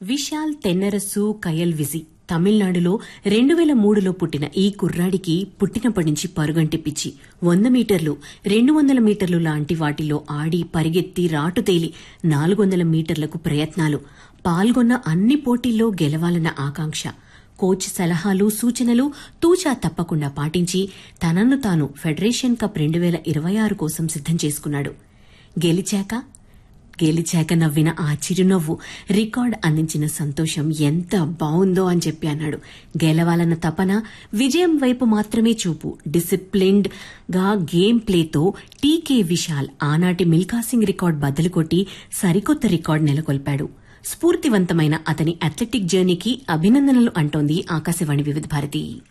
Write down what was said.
విశాల్ తెన్నరసు కయల్ విజి తమిళనాడులో రెండు వేల మూడులో పుట్టిన ఈ కుర్రాడికి పుట్టినప్పటి నుంచి పరుగంటి పిచ్చి వంద మీటర్లు రెండు వందల మీటర్లు లాంటి వాటిలో ఆడి పరిగెత్తి రాటు తేలి నాలుగు వందల మీటర్లకు ప్రయత్నాలు పాల్గొన్న అన్ని పోటీల్లో గెలవాలన్న ఆకాంక్ష కోచ్ సలహాలు సూచనలు తూచా తప్పకుండా పాటించి తనను తాను ఫెడరేషన్ కప్ రెండు వేల ఇరవై ఆరు కోసం సిద్దం చేసుకున్నాడు గెలిచాక గెలిచాక నవ్విన ఆ చిరునవ్వు రికార్డ్ అందించిన సంతోషం ఎంత బావుందో అని చెప్పి అన్నాడు గెలవాలన్న తపన విజయం వైపు మాత్రమే చూపు డిసిప్లిన్డ్ గా గేమ్ ప్లేతో టీకే విశాల్ ఆనాటి మిల్కా సింగ్ రికార్డ్ బద్దలు కొట్టి సరికొత్త రికార్డ్ నెలకొల్పాడు స్ఫూర్తివంతమైన అతని అథ్లెటిక్ జర్నీకి అభినందనలు అంటోంది ఆకాశవాణి వివిధ భారతి